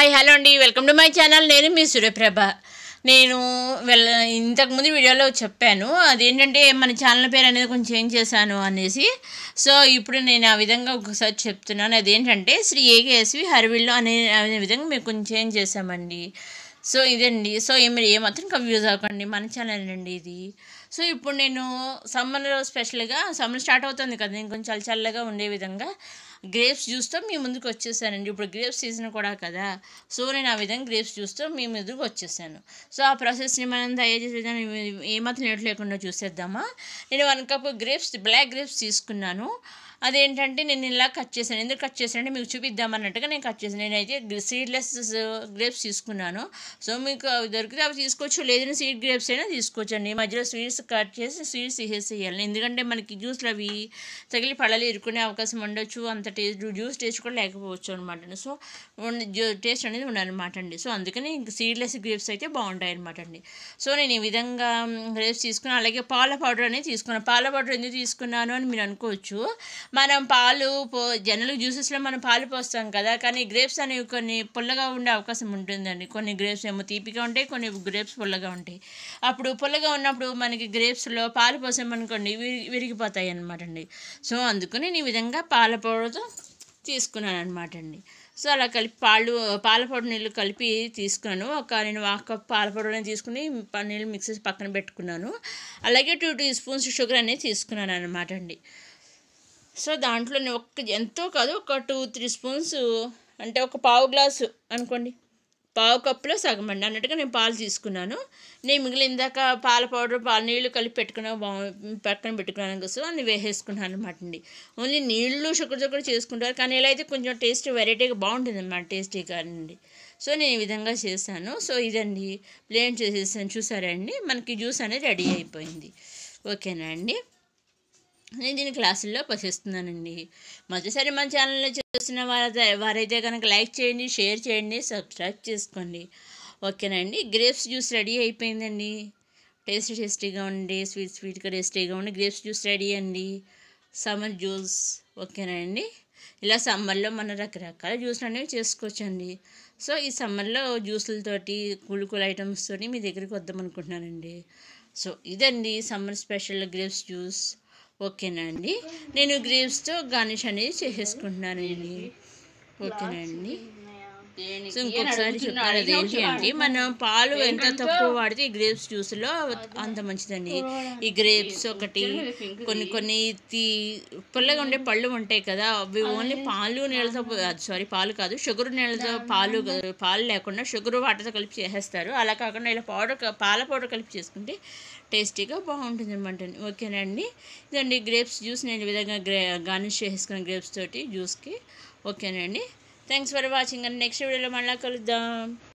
hi hello అండి welcome to my channel నేను మీ సూర్యప్రభ నేను వెళ్ళ ఇంతకుముందు వీడియోలో చెప్పాను అదేంటంటే మన ఛానల్ పేరు అనేది కొంచెం చేంజ్ చేశాను అనేసి సో ఇప్పుడు నేను ఆ విధంగా ఒకసారి చెప్తున్నాను అదేంటంటే శ్రీ ఏకేఎస్వి హరివిల్లు అనే అనే విధంగా మేము కొంచెం చేంజ్ చేసామండి సో ఇదండి సో ఏ- మీరు ఏమాత్రం కన్ఫ్యూజ్ అవ్వకండి మన ఛానల్ అండి ఇది సో ఇప్పుడు నేను సమ్మర్లో స్పెషల్గా సమ్మర్ స్టార్ట్ అవుతుంది కదా నేను కొంచెం చల్ల చల్లగా ఉండే విధంగా గ్రేప్స్ జ్యూస్తో మీ ముందుకు వచ్చేసానండి ఇప్పుడు గ్రేప్స్ సీజన్ కూడా కదా సో నేను ఆ విధంగా గ్రేప్స్ జ్యూస్తో మీ ముందుకు వచ్చేసాను సో ఆ ప్రాసెస్ని మనం తయారు చేసే విధానం ఏ- ఏమాత్రం లేట్ లేకుండా చూసేద్దామా నేను one cup grapes black grapes తీసుకున్నాను అదేంటంటే నేను ఇలా కట్ చేశాను ఎందుకు కట్ చేశానంటే మీకు చూపిద్దామన్నట్టుగా నేను కట్ చేశాను నేనైతే సీడ్లెస్ గ్రేప్స్ తీసుకున్నాను సో మీకు అవి దొరికితే అవి తీసుకోవచ్చు లేదని సీడ్ గ్రేప్స్ అయినా తీసుకోవచ్చు అండి మధ్యలో స్వీట్స్ కట్ చేసి స్వీట్స్ తీసేసేయాలి ఎందుకంటే మనకి జ్యూస్లు అవి తగిలి పళ్ళలు ఇరుకునే అవకాశం ఉండొచ్చు అంత టేస్ట్ జ్యూస్ టేస్ట్ కూడా లేకపోవచ్చు అనమాట సో టేస్ట్ అనేది ఉండాలన్నమాట అండి సో అందుకని సీడ్లెస్ గ్రేప్స్ అయితే బాగుంటాయి అనమాట అండి సో నేను ఈ విధంగా గ్రేప్స్ తీసుకున్నాను అలాగే పాల పౌడర్ అనేది తీసుకున్నాను పాల పౌడర్ ఎందుకు తీసుకున్నాను అని మీరు అనుకోవచ్చు మనం పాలు పో జనరల్ జ్యూసెస్లో మనం పాలు పోస్తాం కదా కానీ గ్రేప్స్ అనేవి కొన్ని పుల్లగా ఉండే అవకాశం ఉంటుందండి కొన్ని గ్రేప్స్ ఏమో తీపిగా ఉంటాయి కొన్ని గ్రేప్స్ పుల్లగా ఉంటాయి అప్పుడు పుల్లగా ఉన్నప్పుడు మనకి గ్రేప్స్లో పాలు పోసామనుకోండి విరి విరిగిపోతాయి అనమాట అండి సో అందుకని నేను ఈ విధంగా పాల పౌడర్తో తీసుకున్నాను అనమాట అండి సో అలా కలిపి పాలు పాల పౌడర్ నీళ్ళు కలిపి తీసుకున్నాను ఒక నేను హాఫ్ కప్ పాల పౌడర్ అనేది తీసుకుని ప- నీళ్ళు మిక్స్ చేసి పక్కన పెట్టుకున్నాను అలాగే టూ టీ స్పూన్స్ షుగర్ అనేది తీసుకున్నాను అనమాట అండి సో దాంట్లో నేను ఒక్క ఎంతో కాదు ఒక టూ త్రీ స్పూన్స్ అంటే ఒక పావు గ్లాసు అనుకోండి పావు కప్పులో సగం అండి అన్నట్టుగా నేను పాలు తీసుకున్నాను నేను మిగిలిన ఇందాక పాల పౌడర్ పాల నీళ్ళు కలిపి పెట్టుకున్నా బా పక్కన పెట్టుకున్నాను కదా సో అన్ని వేసేసుకున్నాను అనమాట అండి ఓన్లీ నీళ్ళు షుగర్ షుగర్ చేసుకుంటారు కానీ ఇలా అయితే కొంచెం టేస్ట్ వెరైటీగా బాగుంటుంది అనమాట టేస్టీగా అండి సో నేను ఈ విధంగా చేశాను సో ఇదండి ప్లేన్ చేసేసాను చూసారా అండి మనకి జ్యూస్ అనేది రెడీ అయిపోయింది ఓకేనా అండి నేను దీని క్లాసుల్లో పసిస్తున్నానండి మొదటిసారి మన ఛానల్లో చూస్తున్న వారైతే వారైతే కనుక లైక్ చేయండి షేర్ చేయండి సబ్స్క్రైబ్ చేసుకోండి ఓకేనండి గ్రేప్స్ జ్యూస్ రెడీ అయిపోయిందండి టేస్టీ టేస్టీగా ఉండి స్వీట్ స్వీట్గా టేస్టీగా ఉండి గ్రేప్స్ జ్యూస్ రెడీ అండి సమ్మర్ జ్యూస్ ఓకేనండి ఇలా సమ్మర్లో మన రకరకాల జ్యూస్లు అనేవి చేసుకోవచ్చండి సో ఈ సమ్మర్లో జ్యూసులతోటి కూల్ కూల్ ఐటమ్స్ తోటి మీ దగ్గరికి వద్దాం అనుకుంటున్నానండి సో ఇదండి సమ్మర్ స్పెషల్ గ్రేప్స్ జ్యూస్ ఓకేనా అండి నేను గ్రేప్స్తో గార్నిష్ అనేది చేసేసుకుంటున్నానండి ఓకేనండి సో ఇంకొకసారి చెప్పాను అదేంటి అంటే మనం పాలు ఎంత తక్కువ వాడితే ఈ గ్రేప్స్ జ్యూస్లో అంత మంచిదండి ఈ గ్రేప్స్ ఒకటి కొన్ని కొన్ని తీ పుల్లగా ఉండే పళ్ళు ఉంటాయి కదా అవి ఓన్లీ పాలు నీళ్ళతో సారీ పాలు కాదు షుగర్ నీళ్ళతో పాలు పాలు లేకుండా షుగర్ వాటర్తో కలిపి చేసేస్తారు అలా కాకుండా ఇలా పౌడర్ పాల పౌడర్ కలిపి చేసుకుంటే టేస్టీగా బాగుంటుంది అనమాట ఓకేనండి ఇదండి గ్రేప్స్ జ్యూస్ నేను ఈ విధంగా గ్రే గార్నిష్ చేసుకున్న గ్రేప్స్ తోటి జ్యూస్కి ఓకేనండి thanks for watching and next వీడియోలో మళ్ళీ కలుద్దాం